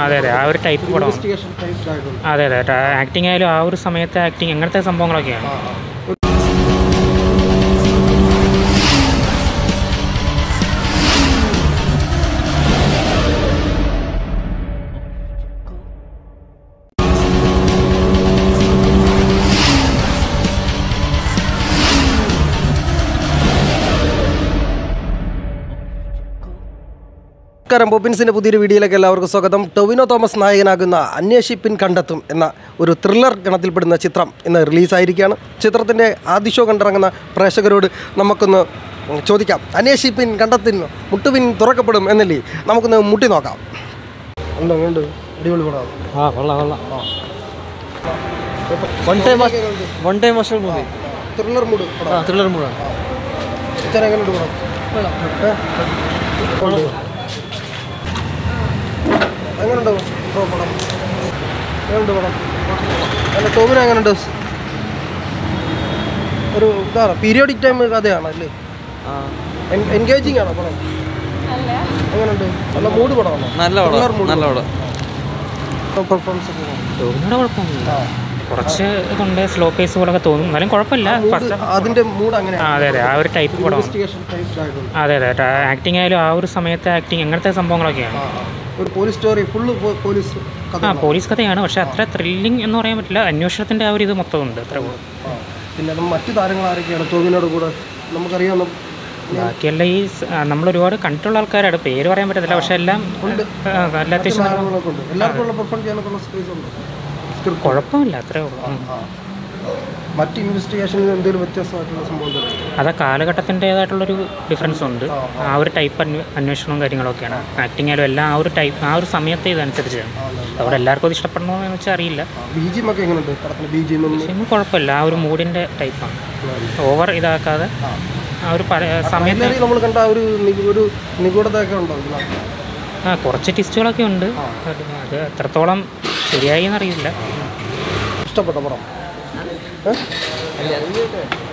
അതെ അതെ ആ ഒരു ടൈപ്പ് പടമാണ് ഇൻവെസ്റ്റിഗേഷൻ ടൈപ്പ് ആയിട്ടുണ്ട് അതെ അതെ ആക്ടിങ് ആയാലും ആ ഒരു സമയത്തെ ആക്ടിങ് അങ്ങനത്തെ സംഭവങ്ങളൊക്കെയാണ് ആ, ആ. നമസ്കാരം പോപ്പിൻസിൻ്റെ പുതിയൊരു വീഡിയോയിലേക്ക് എല്ലാവർക്കും സ്വാഗതം ടൊവിനോ തോമസ് നായകനാകുന്ന അന്വേഷിപ്പിൻ കണ്ടെത്തും എന്ന ഒരു ത്രില്ലർ ഗണത്തിൽപ്പെടുന്ന ചിത്രം ഇന്ന് റിലീസായിരിക്കുകയാണ് ചിത്രത്തിൻ്റെ ആദ്യ ഷോ കണ്ടിറങ്ങുന്ന പ്രേക്ഷകരോട് നമുക്കൊന്ന് ചോദിക്കാം അന്വേഷിപ്പിൻ കണ്ടെത്തിൻ മുട്ടുവിൻ തുറക്കപ്പെടും എന്നല്ലേ നമുക്കൊന്ന് മുട്ടി നോക്കാം ഉണ്ട് ഉണ്ട് അടിപൊളി പടം ആ കൊള്ളാം കൊള്ളാം one time one time Master movie thriller mood ആ ത്രില്ലർ മൂവാണ് ഇച്ചിരി എങ്ങനെയുണ്ട് പടം ഏ? എങ്ങനെയുണ്ട് ബ്രോ പടം എങ്ങനെയുണ്ട് പടം അല്ല ടോമിന് എങ്ങനെയുണ്ട് ഒരു ഇതാണ് പീരിയോഡിക് ടൈം കഥയാണ് അല്ലേ എൻഗേജിങ് ആണോ പടം എങ്ങനെയുണ്ട് നല്ല മൂഡ് പടമാണോ നല്ല Thriller പടം mood. നല്ല പടം പെർഫോമൻസ് ഒക്കെ ടോവിനോട് കുഴപ്പമൊന്നുമില്ല കുറച്ച് ഇതുണ്ട് സ്ലോ പേസ് പോലൊക്കെ തോന്നും എന്നാലും കുഴപ്പമില്ല ഫസ്റ്റ് അതിന്റെ മൂഡ് ആ അങ്ങനെയാണ് അതെ അതെ ആ ഒരു ടൈപ്പ് പടമാണ് ഇൻവെസ്റ്റിഗേഷൻ ടൈപ്പ് ആയിട്ടുണ്ട് അതെ അതെ ആക്ടിങ് ആയാലും ആ ഒരു സമയത്തെ ആക്ടിങ് അങ്ങനത്തെ സംഭവങ്ങളൊക്കെയാണ് ആ, ആ. ഒരു പോലീസ് സ്റ്റോറി ഫുള്ള് പോലീസ് കഥ ആ പോലീസ് കഥയാണ് പക്ഷെ അത്ര ത്രില്ലിംഗ് എന്ന് പറയാൻ പറ്റില്ല അന്വേഷണത്തിൻ്റെ ആ ഒരു ഇത് മൊത്തം ഉണ്ട് അത്ര കൂടുതൽ ആ. പിന്നെ നമ്മൾ മറ്റു താരങ്ങൾ ആരൊക്കെയാണ് ടോവിനോട് കൂടെ നമുക്കറിയാവുന്ന ബാക്കിയെല്ലാം ഈ സ്- ആ, നമ്മളൊരുപാട് കണ്ടിട്ടുള്ള ആൾക്കാരാണ് പേര് പറയാൻ പറ്റത്തില്ല പക്ഷെ എല്ലാം ആ, നല്ല അത്യാവശ്യം നല്ല- താരങ്ങളൊക്കെ ഉണ്ട് എല്ലാവർക്കും ഉള്ള പെർഫോം ചെയ്യാനൊക്കെ സ്പേസ് ഉണ്ട് സ്ക്രിപ്റ്റ് കുഴപ്പമില്ല അത്രേ ഉള്ളൂ ഉം. മറ്റ് ഇൻവെസ്റ്റിഗേഷനിൽ എന്തെങ്കിലും വ്യത്യസ്തമായിട്ടുള്ള സംഭവം തന്നെ അത് ആ കാലഘട്ടത്തിൻ്റേതായിട്ടുള്ളൊരു ഡിഫറൻസ് ഉണ്ട് ആ ഒരു ടൈപ്പ് അന്വേ- അന്വേഷണവും കാര്യങ്ങളൊക്കെയാണ് ആക്ടിങ് ആയാലും എല്ലാം ആ ഒരു ടൈപ്പ് ആ ഒരു സമയത്തെ ഇതനുസരിച്ചാണ് അവിടെ എല്ലാവർക്കും അത് ഇഷ്ടപ്പെടണമെന്ന് വെച്ചാൽ അറിയില്ല ബി ജി എം ഒക്കെ എങ്ങനെയുണ്ട് പടത്തിന് ബി ജി എം പക്ഷേ ഒന്നും കുഴപ്പമില്ല ആ ഒരു മൂഡിൻ്റെ ടൈപ്പാണ് ഓവർ ഇതാക്കാതെ ആ ഒരു പല സമയത്ത് നമ്മൾ കണ്ട ആ ഒരു നി- ഒരു നിഗൂഢതയൊക്കെ ഉണ്ടോ ഇതിനകത്ത്? ആ കുറച്ച് ടിസ്റ്റുകളൊക്കെ ഉണ്ട് അത് അത് എത്രത്തോളം ശരിയായി എന്നറിയില്ല ഇഷ്ടപ്പെട്ട പടം ഏ?